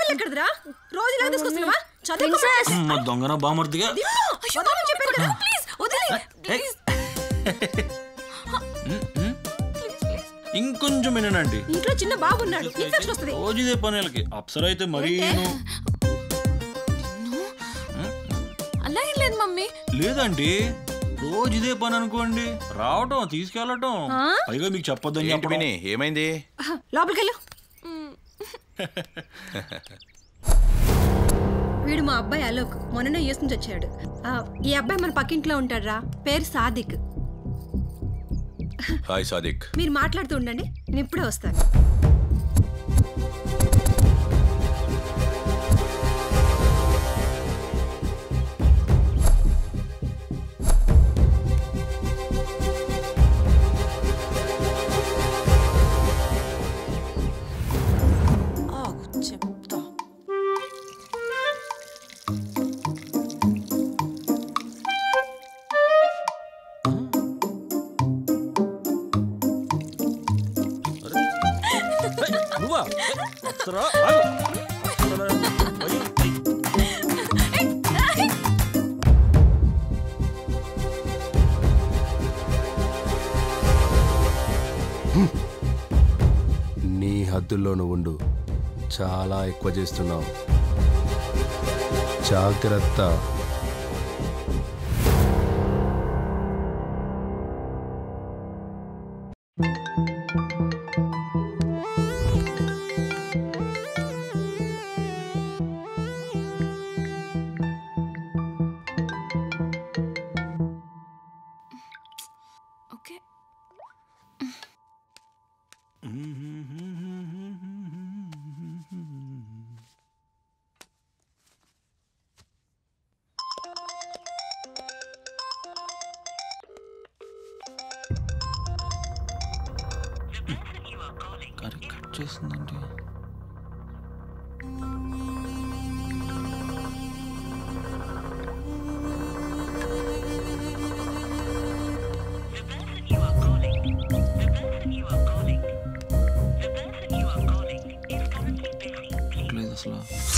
Ball ఎక్కడదిరా రోజు ఇలా తీసుకొస్తున్నావా చదువు అమ్మ దొంగన బామర్దిగా చెప్పాను కదా ప్లీజ్ వదిలే ప్లీజ్ ఇంకొంచెం వినండి ఇంట్లో చిన్న బాబు ఉన్నాడు ఇన్ఫెక్షన్ వస్తుంది రోజు ఇదే పనులకి అప్సర అయితే మరీ అలా ఏం లేదు మమ్మీ లేదండి రోజు ఇదే పని అనుకోండి రావటం తీసుకెళ్ళటం ఆ? పైగా మీకు చెప్పొద్దని ఏంటి చెప్పడం విని ఏమైంది ఆహా, లోపలికి వెళ్ళు వీడు మా అబ్బాయి అలోక్ మొన్ననే యూఎస్ నుంచి వచ్చాడు ఆ, ఈ అబ్బాయి మన పక్కింట్లో ఉంటాడురా పేరు సాదిక్ హాయ్ సాదిక్ మీరు మాట్లాడుతూ ఉండండి నేను ఇప్పుడే వస్తాను ఆగు చెప్తా నువ్వా అప్సరా ఆగు. అప్సరా, అయ్యో, అయ్. నీ హద్దుల్లో నువ్వు ఉండు చాలా ఎక్కువ చేస్తున్నావు జాగ్రత్త ఓకే కరెక్ట్ కట్ చేసిందండి లేదు అసలు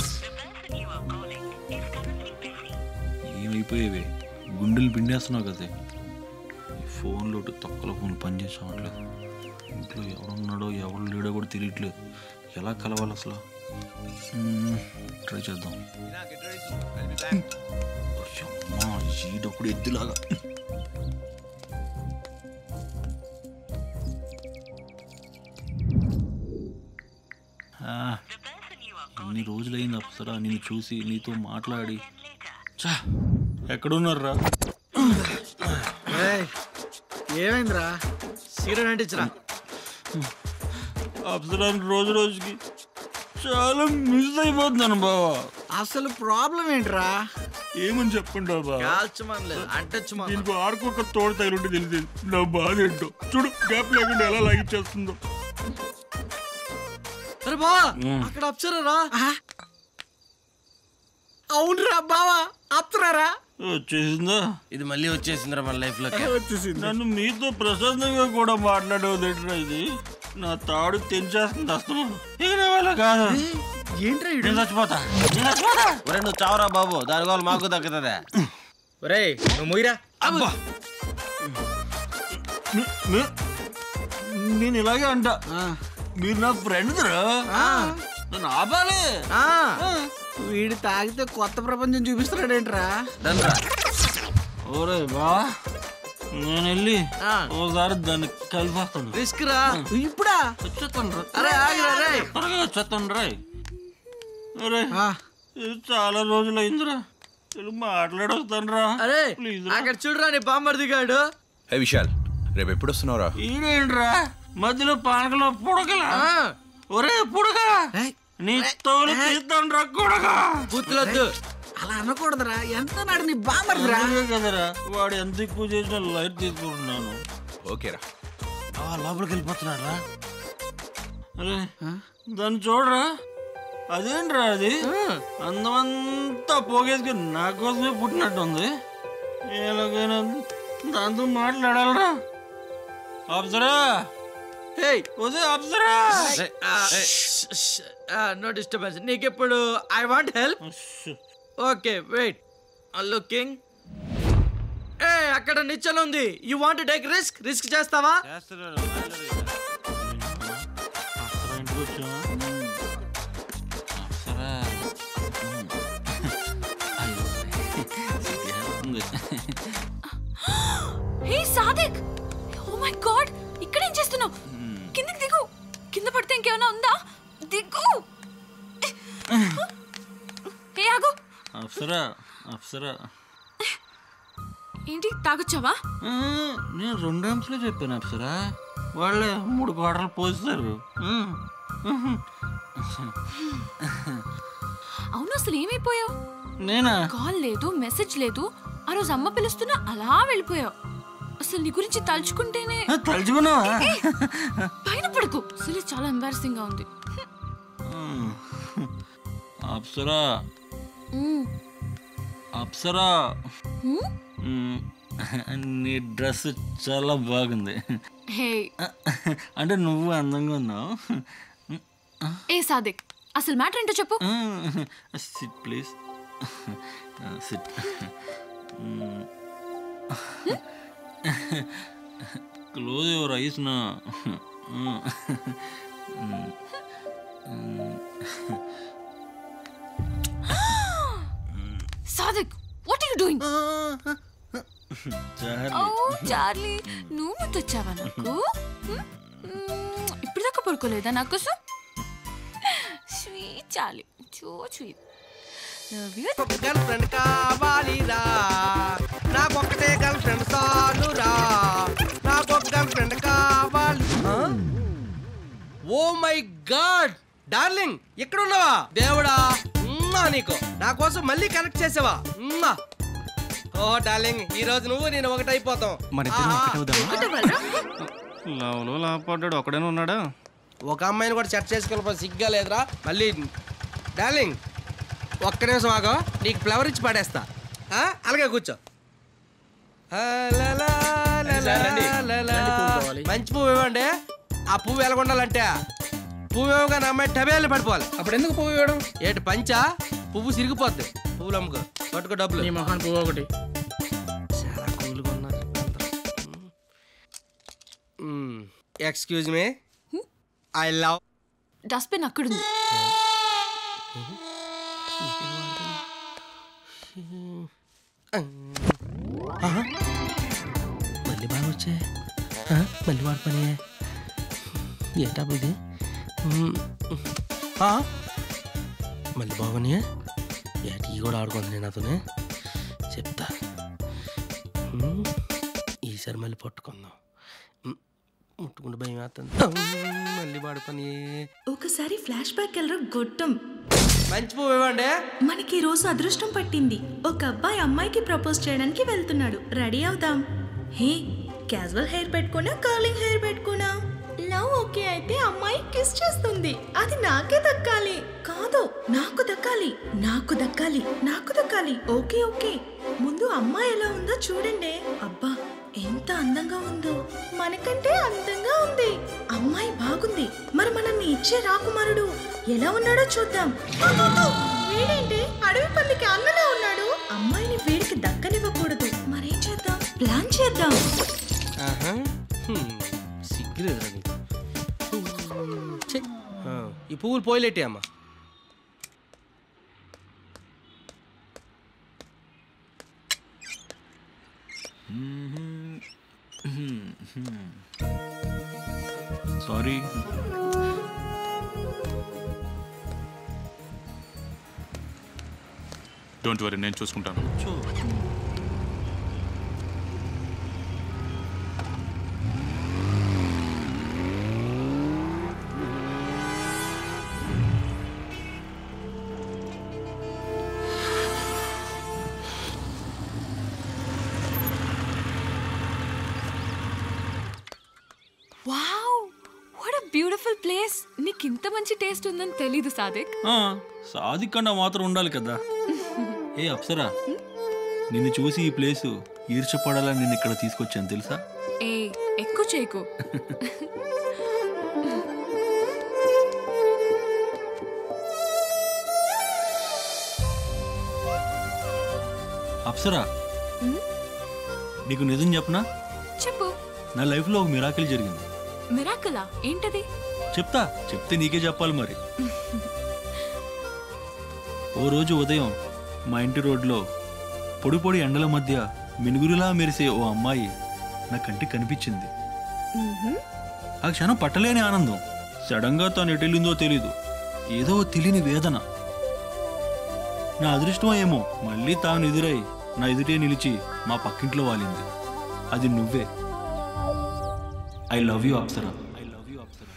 ఏమైపోయేవి గుండెలు పిండేస్తున్నావు కదా ఈ ఫోన్లో తొక్కల ఫోన్ పనిచేసి అవ్వట్లేదు ఇంట్లో ఎవడున్నాడో ఎవడు లేడో కూడా తెలియట్లేదు ఎలా కలవాలి అసలు ట్రై చేద్దాం అమ్మా ఈడొప్పుడు ఎద్దులాగా ఆ, ఎన్ని రోజులైంది అప్సరా నిన్ను చూసి నీతో మాట్లాడి చా ఎక్కడున్నారా ఏయ్, ఏమైందిరా సిగరెట్ అంటించరా అప్సరాని రోజు రోజుకి చాలా మిస్ అయిపోతున్నాను బావా అసలు ప్రాబ్లం ఏంట్రా ఏమని చెప్పండి బాబా కాల్చమని లేదు అంటొచ్చమని దీనికి ఆడుకోక తోడు తగిలింటే తెలిసేది నా బాధ ఏంటో చూడు గ్యాప్ లేకుండా ఎలా లాగిచ్చేస్తుందో అరే బావా అక్కడ అప్సరరా అవునరా బావా అప్సరారా వచ్చేసిందా ఇది మళ్ళీ వచ్చేసిందిరా మన లైఫ్ లోకి వచ్చేసింది నన్ను మీతో ప్రశాంతంగా కూడా మాట్లాడేది ఇది నా తాడు తెంచేస్తుంది అస్తమా ఇక నా వల్ల కాదు ఏంట్రా నేను చచ్చిపోతా నేను చచ్చిపోతా ఒరే నువ్వు చావరా బాబు దాని వల్ల మాకు దక్కుతుందా ఒరే నువ్వు మొయ్యరా అబ్బా మీ- మీ- నేను ఇలాగే అంట మీరు నా ఫ్రెండ్ నన్ను ఆపాలి వీడు తాగితే కొత్త ప్రపంచం చూపిస్తున్నాడేంట్రా రండ్రా ఓరే బా నేను వెళ్ళి ఓసారి దాన్ని కలిపేస్తాను రిస్క్ రా ఇప్పుడా వచ్చేస్తాను రా. అరే ఆగిరా రే త్వరగా వచ్చేస్తాను రాయ్ అరే ఇది చాలా రోజులు అయిందిరా వెళ్ళి మాట్లాడొస్తాను రా అరే ప్లీజ్ అక్కడ చూడరా నీ బామ్మర్ దిగాడు హే విశాల్ రేపు ఎప్పుడు వస్తున్నావురా ఈడేంట్రా మధ్యలో పానకలో పుడకలా ఒరే పుడక నీ తోలు తీస్తాను రా కొడక గుర్తులొద్దు అలా అనకూడదురా ఎంత నాడు నీ బామ్మర్దిరా అందుకే కదరా వాడు ఎంత ఎక్కువ చేసినా లైట్ తీసుకుంటున్నాను ఓకేరా ఆ, లోపలికి వెళ్ళిపోతున్నాడు రా అరే దాన్ని చూడరా అదేంట్రా అది అందమంతా పోగేసుకుని నా కోసమే పుట్టినట్టు ఉంది ఎలాగైనా దాంతో మాట్లాడాలరా అప్సరా ఏయ్ వసే అప్సరా నో డిస్టర్బెన్స్ నీకెప్పుడు I want help okay wait looking ఏ అక్కడ నిచ్చలు ఉంది you want take risk risk చేస్తావా చేస్తున్నాడు అప్సరా ఇంటికి వచ్చావా అప్సరా అయ్యో సిగ్గేస్తుంది. Hey Sadiq oh my god ఇక్కడ ఏం చేస్తున్నావు కిందకి దిగు కింద పడితే ఇంకేమైనా ఉందా దిగు హే ఆగు అప్సరా అప్సరా ఏంటి తాగొచ్చావా ఆ, నేను రెండు అంశాలే చెప్పాను అప్సరా వాళ్ళే మూడు గోడలు పోస్తారు అవును అసలు ఏమైపోయావు నేనా కాల్ లేదు మెసేజ్ లేదు ఆ రోజు అమ్మ పిలుస్తున్నా అలా వెళ్ళిపోయావు అసలు నీ గురించి తలుచుకుంటేనే ఆ, తలుచుకున్నావా పైన పడుకు అసలు చాలా ఎంబారసింగ్ గా ఉంది ఉమ్. అప్సరా మ్మ్. అప్సరా మ్మ్? ఉమ్, నీ డ్రెస్ చాలా బాగుంది హే అంటే నువ్వు అందంగా ఉన్నావు ఏ సాదిక్ అసలు మ్యాటర్ ఏంటో చెప్పు sit please sit close your eyes నా Sadiq what are you doing oh Charlie నువ్వు ముద్దొచ్చావా నాకు హ్మ్? మ్మ్. ఇప్పుడు దాకా పడుకోలేదా నా కోసం స్వీట్ చార్లీ చో sweet love you girlfriend కావాలిరా నాకొక్కటే గర్ల్ ఫ్రెండ్ చాలురా నాకొక గర్ల్ ఫ్రెండ్ కావాలి ఓ మై గాడ్ డార్లింగ్ ఇక్కడ ఉన్నావా దేవుడా ఉమ్మా నీకు నా కోసం మళ్ళీ కనెక్ట్ చేసావా ఉమ్మా ఓ డార్లింగ్ ఈ రోజు నువ్వు నేను ఒకటైపోతాం లవ్లో లాపడ్డాడు ఒకడేనా ఉన్నాడా ఒక అమ్మాయిని కూడా సెట్ చేసుకెళ్ళిపో సిగ్గా లేదురా మళ్ళీ డార్లింగ్ ఒక్క నిమిషం ఆగో నీకు ఫ్లవర్ ఇచ్చి పడేస్తా ఆ? అలాగే కూర్చో ఆ, లా, లా, లా, లా, లా, లా. మంచి పువ్వు ఇవ్వండి ఆ పువ్వు ఎలాగుండాలంటే పువ్వు ఇవ్వగానే అమ్మాయి టబేలు పడిపోవాలి అప్పుడు ఎందుకు పువ్వు ఇవ్వడం ఏటి పంచా పువ్వు సిరిగిపోద్ది పువ్వులు అమ్ముకో పట్టుకో డబ్బులు నీ మొహాన్ పువ్వు ఒకటి చాలా కూల్గా ఉన్నారు excuse me I love dustbin అక్కడుంది మళ్ళీ బాగా వచ్చే మళ్ళీ వాడి పని ఏంటా ఇది మ్మ్. ఆ? మళ్ళీ బాగుని ఏటి కూడా ఆడుకుంది నేను అతనే చెప్తా మ్మ్. ఈసారి మళ్ళీ పట్టుకుందాం మ్మ్. ముట్టుకుంటే భయం వేస్తుంది మళ్ళీ వాడి పని ఒకసారి ఫ్లాష్ బ్యాక్ వెళ్ళరా గొట్టం మంచి పువ్వు ఇవ్వండి మనకి ఈ రోజు అదృష్టం పట్టింది ఒక అబ్బాయి అమ్మాయికి ప్రపోజ్ చేయడానికి వెళ్తున్నాడు రెడీ అవుదాం హే క్యాజువల్ హెయిర్ పెట్టుకున్నా కర్లింగ్ హెయిర్ పెట్టుకున్నా లవ్ ఓకే అయితే అమ్మాయి కిస్ చేస్తుంది అది నాకే దక్కాలి కాదు నాకు దక్కాలి నాకు దక్కాలి నాకు దక్కాలి ఓకే ఓకే ముందు అమ్మాయి ఎలా ఉందో చూడండి అబ్బా ఎంత అందంగా ఉందో మనకంటే అందంగా ఉంది అమ్మాయి బాగుంది మరి మనల్ని ఇచ్చే రాకుమారుడు ఎలా ఉన్నాడో చూద్దాం వీడేంటి అడవి పందికి అన్నలా ఉన్నాడు అమ్మాయిని వీడికి దక్కనివ్వకూడదు మరేం చేద్దాం ప్లాన్ చేద్దాం ఆహా. హ్మ్. సిగ్గులేదురా నీకు ఛీ. ఆ, ఈ పువ్వులు పోయిలెట్టే అమ్మా సారీ డోంట్ వరీ నేను చూసుకుంటాను wow what a beautiful place నీకు ఇంత మంచి టేస్ట్ ఉందని తెలీదు సాదిక్ సాదిక్ కన్నా మాత్రం ఉండాలి కదా ఏ అప్సరా నిన్ను చూసి ఈ ప్లేసు ఈర్చపడాలని నేను ఇక్కడ తీసుకొచ్చాను తెలుసా ఏ ఎక్కువ చేయకు అప్సరా ఉమ్, నీకు నిజం చెప్పనా చెప్పు నా లైఫ్లో ఒక మిరాకిల్ జరిగింది మిరాకలా ఏంటది చెప్తా చెప్తే నీకే చెప్పాలి మరి ఓ రోజు ఉదయం మా ఇంటి రోడ్లో పొడి పొడి ఎండల మధ్య మినుగురులా మెరిసే ఓ అమ్మాయి నా కంటికి కనిపించింది మ్మ్హ్మ్. ఆ క్షణం పట్టలేని ఆనందం సడన్గా తాను ఎటెళ్ళిందో తెలీదు ఏదో తెలియని వేదన నా అదృష్టం ఏమో మళ్ళీ తాను ఎదురై నా ఎదుటే నిలిచి మా పక్కింట్లో వాలింది అది నువ్వే I love you Apsara I love you Apsara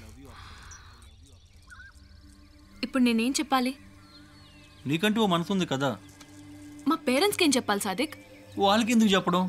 ఇప్పుడు నేనేం చెప్పాలి నీకంటూ ఓ మనసు ఉంది కదా మా పేరెంట్స్కి ఏం చెప్పాలి సాదిక్ వాళ్ళకి ఎందుకు చెప్పడం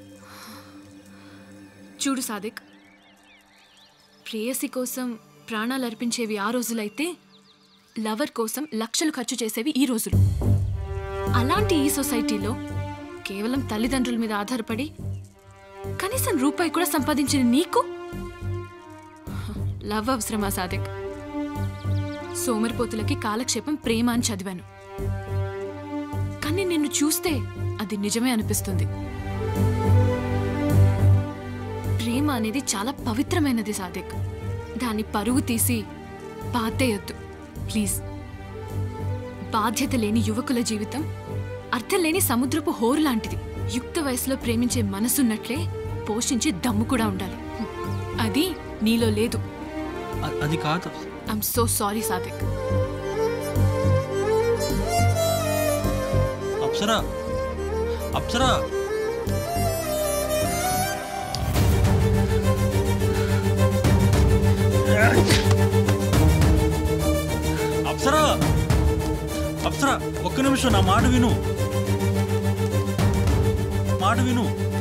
చూడు సాదిక్ ప్రేయసి కోసం ప్రాణాలు అర్పించేవి ఆ రోజులైతే లవర్ కోసం లక్షలు ఖర్చు చేసేవి ఈ రోజులు అలాంటి ఈ సొసైటీలో కేవలం తల్లిదండ్రుల మీద ఆధారపడి కనీసం రూపాయి కూడా సంపాదించిన నీకు లవ్ అవసరమా సాదిక్ సోమరిపోతులకి కాలక్షేపం ప్రేమ అని చదివాను కానీ నిన్ను చూస్తే అది నిజమే అనిపిస్తుంది ప్రేమ అనేది చాలా పవిత్రమైనది సాదిక్ దాన్ని పరుగు తీసి పాతేయొద్దు ప్లీజ్ బాధ్యత లేని యువకుల జీవితం అర్థం లేని సముద్రపు హోరు లాంటిది యుక్త వయసులో ప్రేమించే మనసున్నట్లే పోషించే దమ్ము కూడా ఉండాలి అది నీలో లేదు అ- అది కాదు I'm so sorry Sadiq Apsara Apsara Apsara Apsara ఒక్క నిమిషం నా మాట విను మాట విను